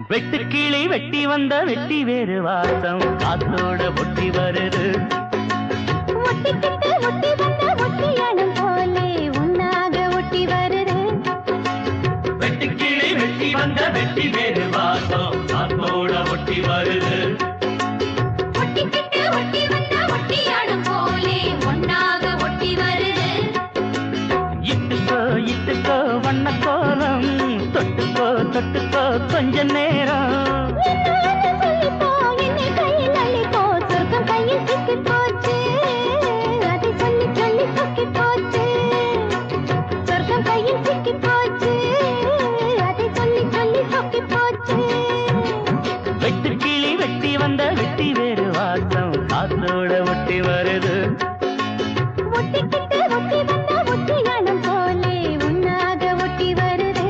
வெட்டுக்கிளி வெட்டி வந்த வெட்டி வேறு வாசம் காத்தோட ஒட்டி வருது ஒட்டிக்கிட்டு ஒட்டி வந்த ஒட்டியானம் போலே உன்னாக ஒட்டி வருது வெட்டுக்கிளி வெட்டி வந்த வெட்டி வேறு வாசம் காத்தோட ஒட்டி வருது ஒட்டிக்கிட்டு ஒட்டி வந்த ஒட்டியானம் போலே உன்னாக ஒட்டி வருது இட்டுக்கோ இட்டுக்கோ வண்ண கோலம் தொட்டுக்கோ தொட்டுக்கோ கொஞ்ச நேரம் என்னான்னு சொல்லிப்போ, என்னை கையில் அள்ளிப்போ, சொர்க்கம் கையில் சிக்கிப் போச்சு. அதை சொல்லி சொல்லி சொக்கிப் போச்சு. சொர்க்கம் கையில் சிக்கிப் போச்சு. அதை சொல்லி சொல்லி சொக்கிப் போச்சு. வெட்டுக்கிளி வெட்டி வந்த வெட்டி வேறு வாசம் காத்தோட ஒட்டி வருது ஒட்டிக்கிட்டு ஒட்டி வந்த ஒட்டியானம் போலே உன்னாக ஒட்டி வருது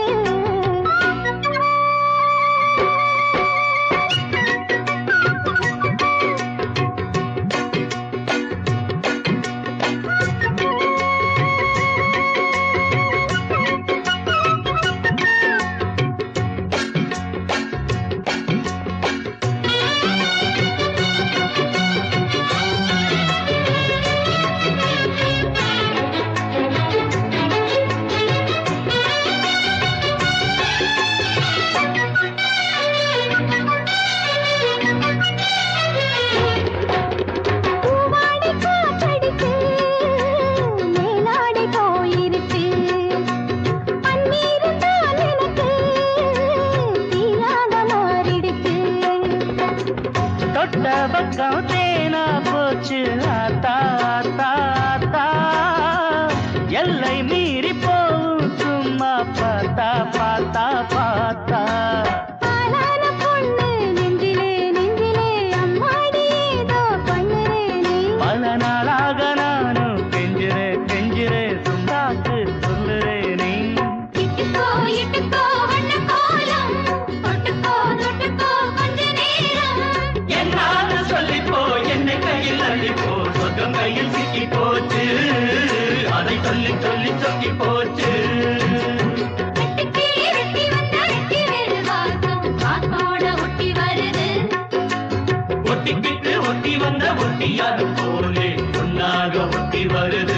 பூவாடை காற்றடிச்சு, மேலாடை போயிருச்சு. பன்னீரும் தான் எனக்கு தீயாக மாறிடுச்சு. தொட்ட பக்கம் தேனா போச்சு ஆத்தா ஆத்தா ஆத்தா எல்லை மீறி போகும் சும்மா பார்த்தா பார்த்தா பார்த்தா ஆளான பொண்ணு நெஞ்சிலே நெஞ்சிலே அம்மாடி ஏதோ பண்ணுறேனே. பல நாளாக நானும் கெஞ்சுறே கெஞ்சுறே சும்மாக்கு சொல்லுறேனே இட்டுக்கோ, இட்டுக்கோ வண்ணக் கோலம். தொட்டுக்கோ, தொட்டுக்கோ கொஞ்ச நேரம். என்னால சொல்லிப்போ என்னை கையில் அள்ளிப்போ சொர்க்கம் கையில் சிக்கி போச்சு அதை சொல்லி சொல்லி சொக்கி போச்சு வெட்டுக்கிளி வெட்டி வந்த வெட்டி வேறு வாசம் காத்தோட ஒட்டி வருது ஒட்டிக்கிட்டு ஒட்டி வந்த ஒட்டியாது போலே ஒன்னாக ஒட்டி வருது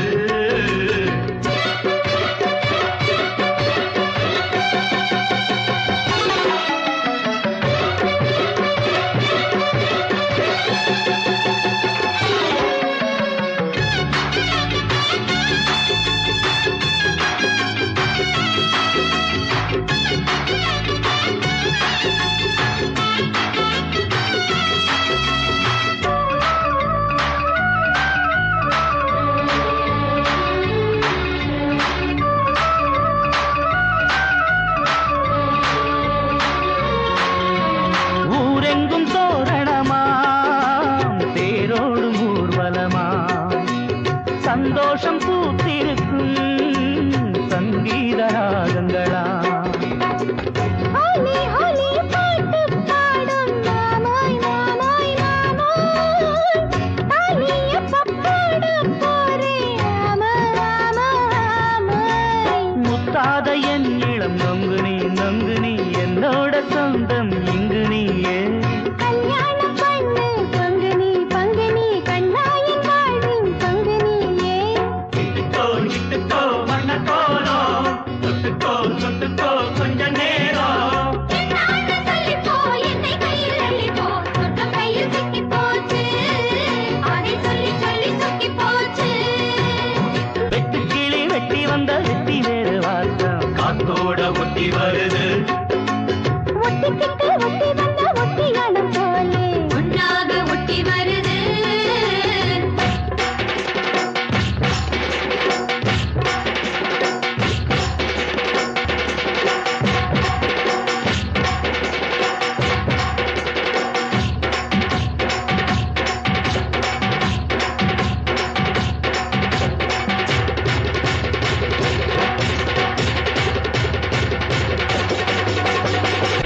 ஊரெங்கும் தோரணமாம் தேரோடும் ஊர்வலமாம் சந்தோஷம் பூத்திருக்கும் சங்கீத ராகங்களாம் ஹோலி ஹோலி பாட்டு பாடும் மாமாய் மாமாய் மாமாய் தாலிய பப்பாட போரே ஆமா ஆமா ஆமாய் முத்தாத என் இளம் நொங்கு நீ நொங்கு நீ என்னோட சொந்தம் இங்கு நீயே கல்யாணம் பண்ணு பங்குனி பங்குனி கண்ணாயின் வாழ்வின் பங்குனியே இட்டுக்கோ இட்டுக்கோ வண்ண கோலம் தொட்டுக்கோ தொட்டுக்கோ கொஞ்ச நேரம் என்னான்னு சொல்லிப்போ, என்னை கையில் அள்ளிப்போ, சொர்க்கம் கையில் சிக்கிப் போச்சு. அதை சொல்லி சொல்லி சொக்கிப் போச்சு. வெட்டு கிளி வெட்டி வந்த வெட்டி வேறு வாசம் காத்தோட ஒட்டி வருது ஒட்டிக்கிட்டு